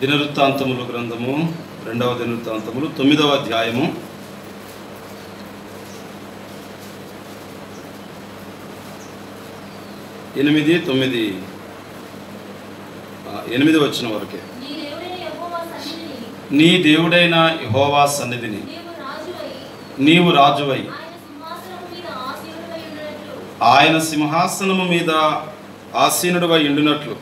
దినవృత్తాంతములు గ్రంథము రెండవ దినవృత్తాంతములు తొమ్మిదవ అధ్యాయము ఎనిమిది తొమ్మిది ఆ, ఎనిమిది వచ్చిన వరకే నీ దేవుడైన యెహోవా సన్నిధిని నీ దేవుడైన యెహోవా సన్నిధిని నీవు రాజువై నీవు రాజువై ఆయన సింహాసనము మీద ఆసీనుడవై ఆయన సింహాసనము మీద ఆసీనుడివై ఉండినట్లు ఉండినట్లు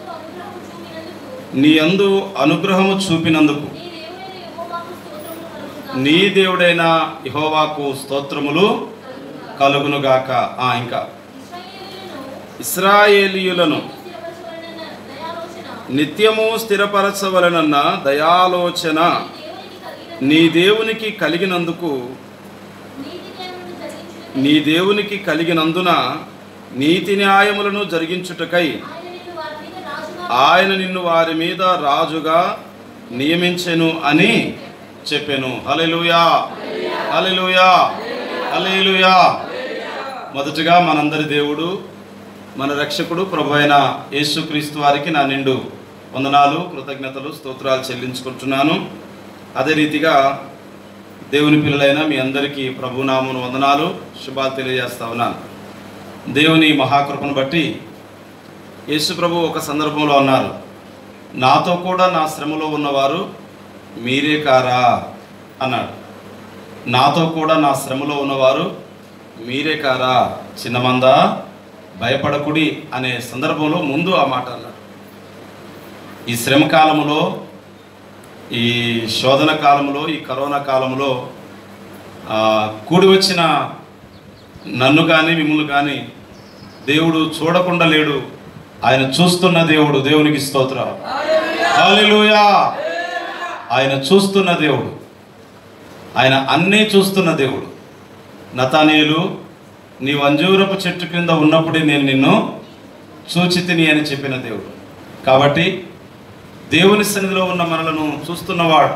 నీ యందు అనుగ్రహము చూపినందుకు నీ యందు అనుగ్రహము చూపినందుకు నీ దేవుడైన యెహోవాకు స్తోత్రములు నీ దేవుడైన యెహోవాకు స్తోత్రములు కలుగుగాక. కలుగునుగాక ఆ ఇంకా ఇశ్రాయేలీయులను ఇస్రాయేలీయులను స్థిరపరచవలెనన్న దయాలోచన నిత్యము స్థిరపరచవలనన్న దయాలోచన నీ దేవునికి కలిగిన నీ దేవునికి కలిగినందుకు నీతి న్యాయములను జరిగించుటకై నీ దేవునికి కలిగినందున నీతి న్యాయములను జరిగించుటకై ఆయన నిన్ను వారి మీద రాజుగా ఆయన నిన్ను వారి మీద రాజుగా నియమించెను అని చెప్పాను హల్లెలూయా హల్లెలూయా హల్లెలూయా మొదటగా మనందరి దేవుడు మన రక్షకుడు ప్రభు అయిన యేసుక్రీస్తు వారికి నా నిండు వందనాలు కృతజ్ఞతలు స్తోత్రాలు చెల్లించుకుంటున్నాను అదే రీతిగా దేవుని పిల్లలైన మీ అందరికీ ప్రభునామను వందనాలు శుభాలు తెలియజేస్తా ఉన్నాను దేవుని మహాకృపను బట్టి యేసు ప్రభు ఒక సందర్భంలో అన్నారు నాతో కూడా నా శ్రమలో ఉన్నవారు మీరే కారా అన్నాడు నాతో కూడా నా శ్రమలో ఉన్నవారు మీరే కారా చిన్నమంద భయపడకుడి అనే సందర్భంలో ముందు ఆ మాట అన్నాడు ఈ శ్రమ కాలంలో ఈ శోధన కాలంలో ఈ కరోనా కాలంలో ఆ, కూడి వచ్చిన నన్ను కానీ మిమ్మల్ని కానీ దేవుడు చూడకుండా లేడు ఆయన చూస్తున్న దేవుడు దేవునికి స్తోత్రం హల్లెలూయా ఆయన చూస్తున్న దేవుడు ఆయన అన్నీ చూస్తున్న దేవుడు నతానీయులు నీ అంజూరపు చెట్టు క్రింద ఉన్నప్పుడే నేను నిన్ను చూచితిని అని చెప్పిన దేవుడు కాబట్టి దేవుని సన్నిధిలో ఉన్న మనలను చూస్తున్నవాడు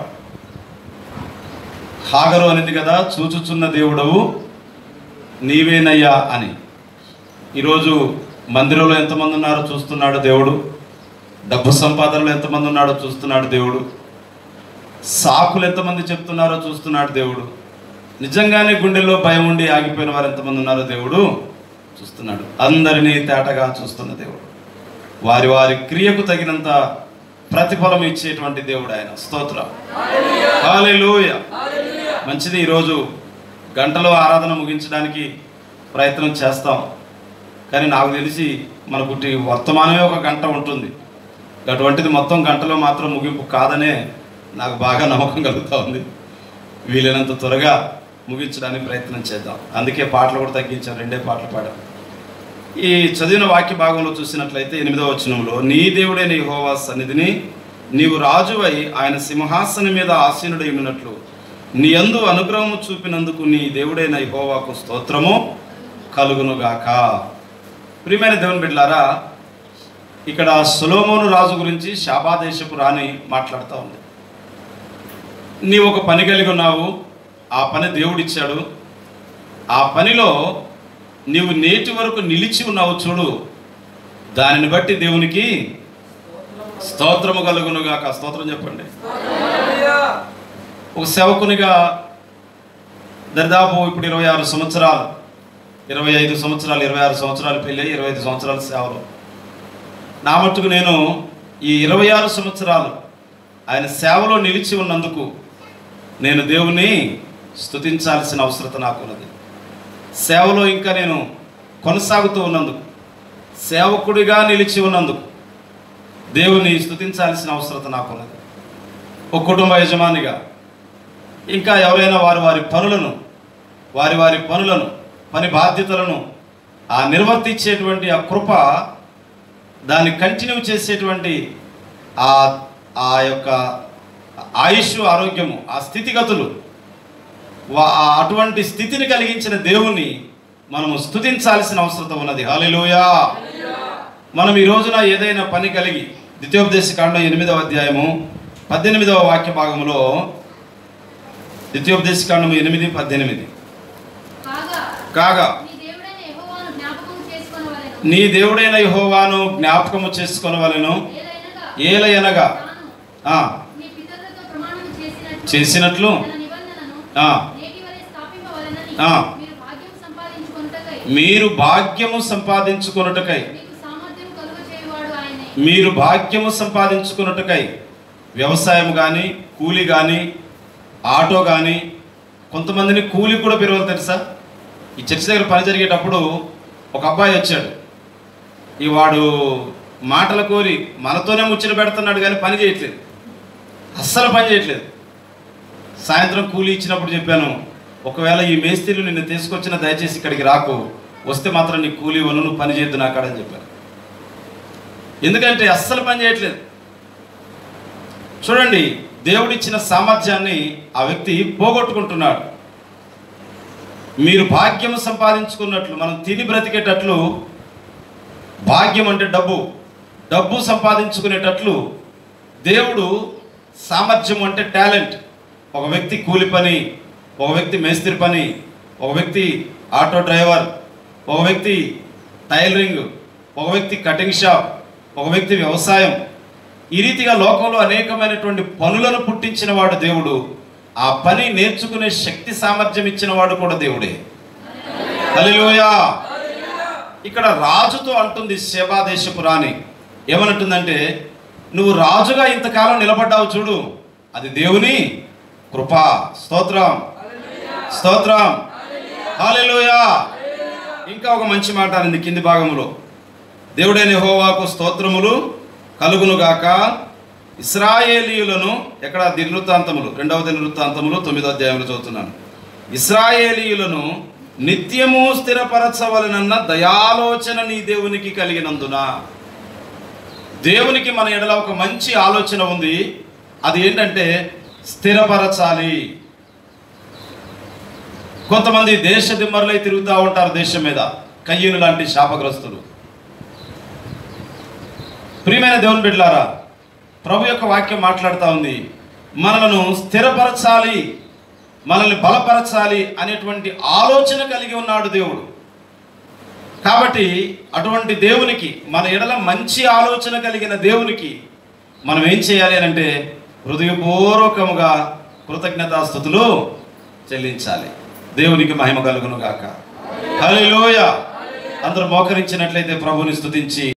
హాగరు అనేది కదా చూచుచున్న దేవుడవు నీవేనయ్యా అని ఈరోజు మందిరంలో ఎంతమంది ఉన్నారో చూస్తున్నాడు దేవుడు డబ్బు సంపాదనలో ఎంతమంది ఉన్నాడో చూస్తున్నాడు దేవుడు సాకులు ఎంతమంది చెప్తున్నారో చూస్తున్నాడు దేవుడు నిజంగానే గుండెల్లో భయం ఉండి ఆగిపోయిన వారు ఎంతమంది ఉన్నారో దేవుడు చూస్తున్నాడు అందరినీ తేటగా చూస్తున్న దేవుడు వారి వారి క్రియకు తగినంత ప్రతిఫలం ఇచ్చేటువంటి దేవుడు ఆయన స్తోత్రం హల్లెలూయా మంచిది ఈరోజు గంటలో ఆరాధన ముగించడానికి ప్రయత్నం చేస్తాం కానీ నాకు తెలిసి మనకు టి- వర్తమానమే ఒక గంట ఉంటుంది అటువంటిది మొత్తం గంటలో మాత్రం ముగింపు కాదనే నాకు బాగా నమ్మకం కలుగుతూ ఉంది వీలైనంత త్వరగా ముగించడానికి ప్రయత్నం చేద్దాం అందుకే పాటలు కూడా తగ్గించాం రెండే పాటలు పాడాం ఈ చదివిన వాక్య భాగంలో చూసినట్లయితే ఎనిమిదవ వచనంలో నీ దేవుడైన యెహోవా సన్నిధిని నీవు రాజువై ఆయన సింహాసనం మీద ఆసీనుడై ఉన్నట్లు నీ యందు అనుగ్రహము చూపినందుకు నీ దేవుడైన యెహోవాకు స్తోత్రము కలుగునుగాక ప్రియమైన దేవుని బిడ్డలారా ఇక్కడ సులోమోను రాజు గురించి శాబాదేశపు రాణి మాట్లాడుతూ ఉంది నీవు ఒక పని కలిగి ఉన్నావు ఆ పని దేవుడిచ్చాడు ఆ పనిలో నీవు నేటి వరకు నిలిచి ఉన్నావు చూడు దానిని బట్టి దేవునికి స్తోత్రము కలుగునుగాక స్తోత్రం చెప్పండి ఒక సేవకునిగా దరిదాపు ఇప్పుడు ఇరవై ఆరు సంవత్సరాలు ఇరవై ఐదు సంవత్సరాలు ఇరవై ఆరు సంవత్సరాలు పెళ్ళి ఇరవై ఐదు సంవత్సరాల సేవలు నా మట్టుకు నేను ఈ ఇరవై ఆరు సంవత్సరాలు ఆయన సేవలో నిలిచి ఉన్నందుకు నేను దేవుని స్తుతించాల్సిన అవసరత నాకు ఉన్నది సేవలో ఇంకా నేను కొనసాగుతూ ఉన్నందుకు సేవకుడిగా నిలిచి ఉన్నందుకు దేవుని స్తుతించాల్సిన అవసరత నాకున్నది ఒక కుటుంబ యజమానిగా ఇంకా ఎవరైనా వారి వారి పనులను వారి వారి పనులను పని బాధ్యతలను ఆ నిర్వర్తించేటువంటి ఆ కృప దాన్ని కంటిన్యూ చేసేటువంటి ఆ ఆ యొక్క ఆయుష్ ఆరోగ్యము ఆ స్థితిగతులు వా- ఆ అటువంటి స్థితిని కలిగించిన దేవుణ్ణి మనము స్తుతించాల్సిన అవసరం ఉన్నది హాలెలూయా మనం ఈ రోజున ఏదైనా పని కలిగి ద్వితీయోపదేశ కాండం ఎనిమిదవ అధ్యాయము పద్దెనిమిదవ వాక్య భాగంలో ద్వితీయోపదేశ కాండము ఎనిమిది పద్దెనిమిది కాగా కాగా నీ దేవుడైన యెహోవాను జ్ఞాపకం చేసుకొనవలెను నీ దేవుడైన యెహోవాను జ్ఞాపకము చేసుకొనవలెను ఏలైనగా ఏలయనగా ఆ, నీ పితరులతో ప్రమాణం చేసినట్లు చేసినట్లు తన నిబంధనను ఆ, నేటి వలె స్థాపింపవలెనని ఆ. మీరు భాగ్యం సంపాదించుకొనుటకై మీరు భాగ్యము సంపాదించుకొనుటకై మీకు సామర్థ్యం కలుగజేయువాడు ఆయనే మీరు భాగ్యము సంపాదించుకున్నట్టుకై వ్యవసాయం కానీ కూలి కానీ ఆటో కానీ కొంతమందిని కూలి కూడా పిలవలు తెలుసా ఈ చర్చి దగ్గర పని జరిగేటప్పుడు ఒక అబ్బాయి వచ్చాడు ఈ వాడు మాటల కోరి మనతోనే ముచ్చట పెడుతున్నాడు కానీ పని చేయట్లేదు అస్సలు పని చేయట్లేదు సాయంత్రం కూలి ఇచ్చినప్పుడు చెప్పాను ఒకవేళ ఈ మేస్త్రీలు నిన్ను తీసుకొచ్చిన దయచేసి ఇక్కడికి రాకు వస్తే మాత్రం నీ కూలి ఇవ్వను నువ్వు పని చేయొద్దు నాకాడని చెప్పాను ఎందుకంటే అస్సలు పని చేయట్లేదు చూడండి దేవుడిచ్చిన సామర్థ్యాన్ని ఆ వ్యక్తి పోగొట్టుకుంటున్నాడు మీరు భాగ్యం సంపాదించుకున్నట్లు మనం తిని బ్రతికేటట్లు భాగ్యం అంటే డబ్బు డబ్బు సంపాదించుకునేటట్లు దేవుడు సామర్థ్యం అంటే టాలెంట్ ఒక వ్యక్తి కూలి పని ఒక వ్యక్తి మేస్త్రి పని ఒక వ్యక్తి ఆటో డ్రైవర్ ఒక వ్యక్తి టైలరింగ్ ఒక వ్యక్తి కటింగ్ షాప్ ఒక వ్యక్తి వ్యవసాయం ఈ రీతిగా లోకంలో అనేకమైనటువంటి పనులను పుట్టించిన వాడు దేవుడు ఆ పని నేర్చుకునే శక్తి సామర్థ్యం ఇచ్చిన వాడు కూడా దేవుడే హల్లెలూయా ఇక్కడ రాజుతో అంటుంది శేబాదేశపు రాణి ఏమనంటుందంటే నువ్వు రాజుగా ఇంతకాలం నిలబడ్డావు చూడు అది దేవుని కృప స్తోత్రం స్తోత్రం హల్లెలూయా ఇంకా ఒక మంచి మాట అనింది కింది భాగంలో దేవుడైన హోవాకు స్తోత్రములు కలుగునుగాక ఇస్రాయేలీయులను ఎక్కడ దినవృత్తాంతములు రెండవ దినవృత్తాంతములు తొమ్మిదో అధ్యాయంలో చదువుతున్నాను ఇస్రాయేలీయులను నిత్యము స్థిరపరచవలనన్న దయాలోచన నీ దేవునికి కలిగినందున దేవునికి మన ఎడల ఒక మంచి ఆలోచన ఉంది అది ఏంటంటే స్థిరపరచాలి కొంతమంది దేశ దిమ్మరులై తిరుగుతూ ఉంటారు దేశం మీద కయ్యూను లాంటి శాపగ్రస్తులు ప్రియమైన దేవుని బిడ్డలారా ప్రభు యొక్క వాక్యం మాట్లాడుతూ ఉంది మనలను స్థిరపరచాలి మనల్ని బలపరచాలి అనేటువంటి ఆలోచన కలిగి ఉన్నాడు దేవుడు కాబట్టి అటువంటి దేవునికి మన ఎడల మంచి ఆలోచన కలిగిన దేవునికి మనం ఏం చేయాలి అని అంటే హృదయపూర్వకముగా కృతజ్ఞతాస్థుతులు చెల్లించాలి దేవునికి మహిమ కలుగును గాక హల్లెలూయా అందరూ మోకరించినట్లయితే ప్రభుని స్తుతించి